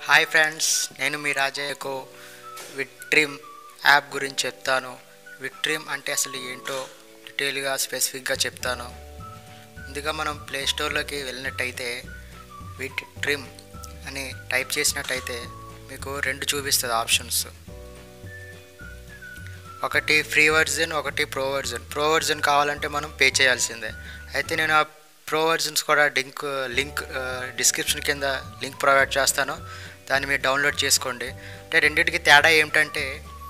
Hi friends నేను మీ రాజయ్యకు విట్రిమ్ app గురించి చెప్తాను విట్రిమ్ అంటే అసలు ఏంటో డీటెయిల్గా స్పెసిఫిక్గా చెప్తాను ముందుగా మనం ప్లే స్టోర్లోకి వెళ్ళినట్టయితే విట్ ట్రిమ్ అని టైప్ చేసినట్టయితే మీకు రెండు చూపిస్తుంది ఆప్షన్స్ ఒకటి ఫ్రీ వర్జన్ ఒకటి ప్రో వర్జన్ ప్రో వర్జన్ కావాలంటే మనం పే చేయాల్సిందే అయితే నేను ఆ ప్రో వర్జన్స్ కూడా లింక్ లింక్ డిస్క్రిప్షన్ కింద లింక్ ప్రొవైడ్ చేస్తాను దాన్ని మీరు డౌన్లోడ్ చేసుకోండి అంటే రెండింటికి తేడా ఏమిటంటే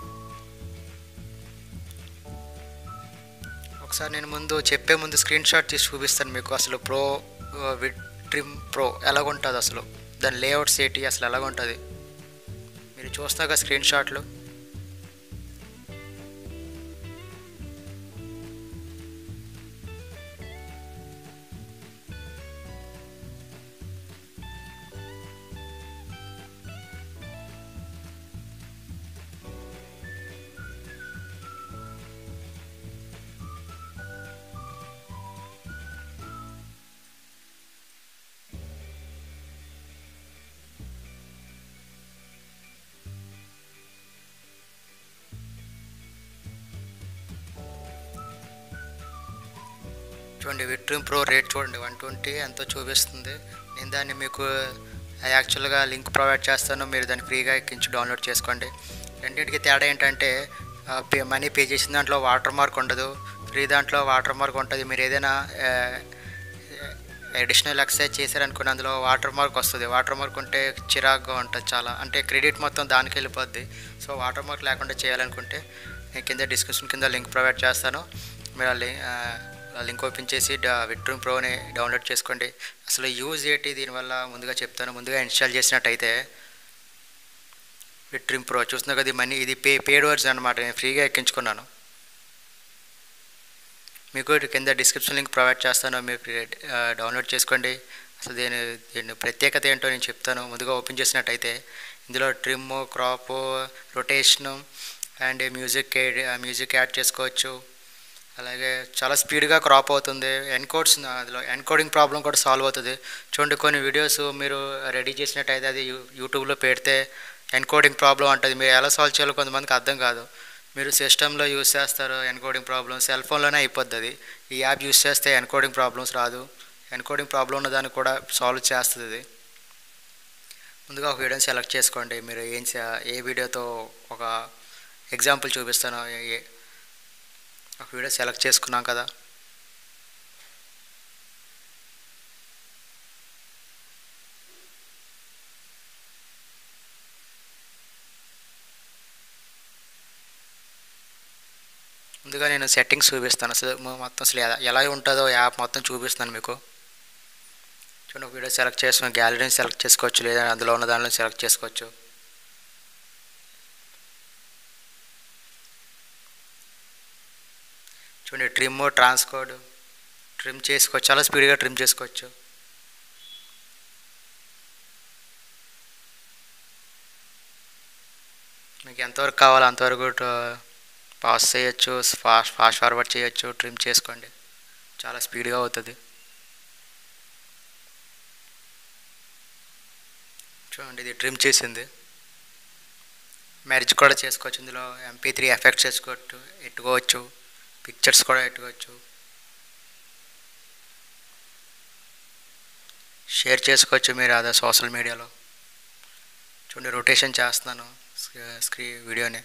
ఒకసారి నేను ముందు చెప్పే ముందు స్క్రీన్ షాట్ తీసి చూపిస్తాను మీకు అసలు ప్రో విడ్ ట్రిమ్ ప్రో ఎలాగుంటుంది అసలు దాని లేఅవుట్స్ ఏంటి అసలు ఎలాగుంటుంది మీరు చూస్తాక స్క్రీన్ షాట్లు చూడండి విట్రిమ్ ప్రో రేట్ చూడండి వన్ ట్వంటీ ఎంతో చూపిస్తుంది నేను దాన్ని మీకు యాక్చువల్గా లింక్ ప్రొవైడ్ చేస్తాను మీరు దాన్ని ఫ్రీగా ఎక్కించి డౌన్లోడ్ చేసుకోండి రెండింటికి తేడా ఏంటంటే పే మనీ పే చేసిన దాంట్లో వాటర్ మార్క్ ఉండదు ఫ్రీ దాంట్లో వాటర్ మార్క్ ఉంటుంది మీరు ఏదైనా అడిషనల్ ఎక్సర్సైజ్ చేశారనుకుని అందులో వాటర్ మార్క్ వస్తుంది వాటర్ మార్క్ ఉంటే చిరాగ్గా ఉంటుంది చాలా అంటే క్రెడిట్ మొత్తం దానికి వెళ్ళిపోద్ది సో వాటర్ మార్క్ లేకుండా చేయాలనుకుంటే నేను కింద డిస్క్రిప్షన్ కింద లింక్ ప్రొవైడ్ చేస్తాను మీరు ఆ లింక్ ఆ లింక్ ఓపెన్ చేసి విట్రూమ్ ప్రోని డౌన్లోడ్ చేసుకోండి అసలు యూజ్ ఏంటి దీనివల్ల ముందుగా చెప్తాను ముందుగా ఇన్స్టాల్ చేసినట్టయితే విట్రూమ్ ప్రో చూస్తున్నా కదా మనీ ఇది పే పేడ్ వర్జన్ అనమాట నేను ఫ్రీగా ఎక్కించుకున్నాను మీకు కింద డిస్క్రిప్షన్ లింక్ ప్రొవైడ్ చేస్తాను మీరు డౌన్లోడ్ చేసుకోండి అసలు దీని దీని ప్రత్యేకత ఏంటో నేను చెప్తాను ముందుగా ఓపెన్ చేసినట్టయితే ఇందులో trim crop rotation and music music add చేసుకోవచ్చు అలాగే చాలా స్పీడ్గా క్రాప్ అవుతుంది ఎన్కోడ్స్ అందులో ఎన్కోడింగ్ ప్రాబ్లం కూడా సాల్వ్ అవుతుంది చూడండి కొన్ని వీడియోస్ మీరు రెడీ చేసినట్టయితే అది యూట్యూబ్లో పెడితే ఎన్కోడింగ్ ప్రాబ్లం ఉంటుంది మీరు ఎలా సాల్వ్ చేయాలో కొంతమందికి అర్థం కాదు మీరు సిస్టంలో యూస్ చేస్తారు ఎన్కోడింగ్ ప్రాబ్లమ్ సెల్ ఫోన్లోనే అయిపోద్ది ఈ యాప్ యూస్ చేస్తే ఎన్కోడింగ్ ప్రాబ్లమ్స్ రాదు ఎన్కోడింగ్ ప్రాబ్లం ఉన్న దాన్ని కూడా సాల్వ్ చేస్తుంది ఇది ముందుగా ఒక వీడియోని సెలెక్ట్ చేసుకోండి మీరు ఏం ఏ వీడియోతో ఒక ఎగ్జాంపుల్ చూపిస్తాను ఏ ఒక వీడియో సెలెక్ట్ చేసుకున్నాం కదా ముందుగా నేను సెట్టింగ్స్ చూపిస్తాను అసలు మొత్తం అసలు ఎలా ఉంటుందో యాప్ మొత్తం చూపిస్తున్నాను మీకు చూడండి ఒక వీడియో సెలెక్ట్ చేసుకుని గ్యాలరీని సెలెక్ట్ చేసుకోవచ్చు లేదా అందులో ఉన్న దానిలో సెలెక్ట్ చేసుకోవచ్చు చూడండి ట్రిమ్ ట్రాన్స్కోడ్ ట్రిమ్ చేసుకోవచ్చు చాలా స్పీడ్గా ట్రిమ్ చేసుకోవచ్చు మీకు ఎంతవరకు కావాలో అంతవరకు పాస్ చేయొచ్చు ఫాస్ట్ ఫాస్ట్ ఫార్వర్డ్ చేయొచ్చు ట్రిమ్ చేసుకోండి చాలా స్పీడ్గా అవుతుంది చూడండి ఇది ట్రిమ్ చేసింది మ్యారేజ్ కూడా చేసుకోవచ్చు ఇందులో ఎంపీ త్రీ ఎఫెక్ట్ చేసుకోవచ్చు ఎట్టుకోవచ్చు పిక్చర్స్ కూడా పెట్టుకోవచ్చు షేర్ చేసుకోవచ్చు మీరు అదే సోషల్ మీడియాలో చూడండి రొటేషన్ చేస్తున్నాను స్క్రీ వీడియోని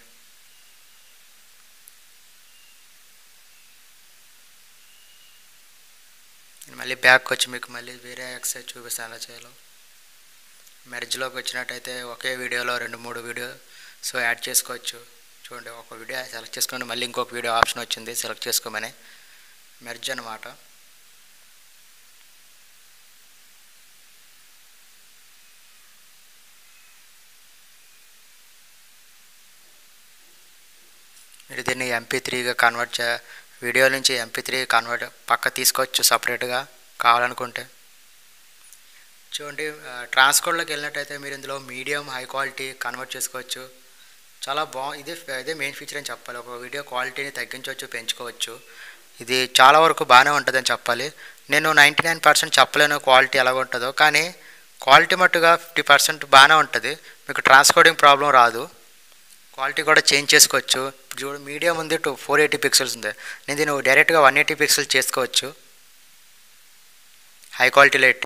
నేను మళ్ళీ బ్యాక్ వచ్చి మీకు మళ్ళీ వేరే ఎక్సర్సైజ్ చూపిస్తాను ఎలా చేయాలో మ్యారేజ్లోకి వచ్చినట్టయితే ఒకే వీడియోలో రెండు మూడు వీడియో సో యాడ్ చేసుకోవచ్చు చూడండి ఒక వీడియో సెలెక్ట్ చేసుకోండి మళ్ళీ ఇంకొక వీడియో ఆప్షన్ వచ్చింది సెలెక్ట్ చేసుకోమని మెర్జ్ అనమాట మీరు దీన్ని ఎంపీ త్రీగా కన్వర్ట్ చే వీడియో నుంచి ఎంపీ త్రీ కన్వర్ట్ పక్క తీసుకోవచ్చు సపరేట్గా కావాలనుకుంటే చూడండి ట్రాన్స్కోడ్లోకి వెళ్ళినట్టయితే మీరు ఇందులో మీడియం హై క్వాలిటీ కన్వర్ట్ చేసుకోవచ్చు చాలా బా ఇదే ఇదే మెయిన్ ఫీచర్ అని చెప్పాలి ఒక వీడియో క్వాలిటీని తగ్గించవచ్చు పెంచుకోవచ్చు ఇది చాలా వరకు బాగానే ఉంటుందని చెప్పాలి నేను నైంటీ నైన్ పర్సెంట్ చెప్పలేను క్వాలిటీ ఎలా ఉంటుందో కానీ క్వాలిటీ మట్టుగా ఫిఫ్టీ పర్సెంట్ బాగానే ఉంటుంది మీకు ట్రాన్స్కోడింగ్ ప్రాబ్లం రాదు క్వాలిటీ కూడా చేంజ్ చేసుకోవచ్చు చూడు మీడియం ఉంది టూ ఫోర్ ఎయిటీ పిక్సెల్స్ ఉంది నేను దీన్ని డైరెక్ట్గా వన్ ఎయిటీ పిక్సెల్ చేసుకోవచ్చు హై క్వాలిటీలో ఎట్టి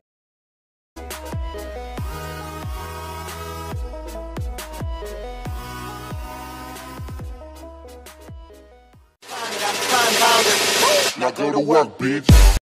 Now go to work, bitch.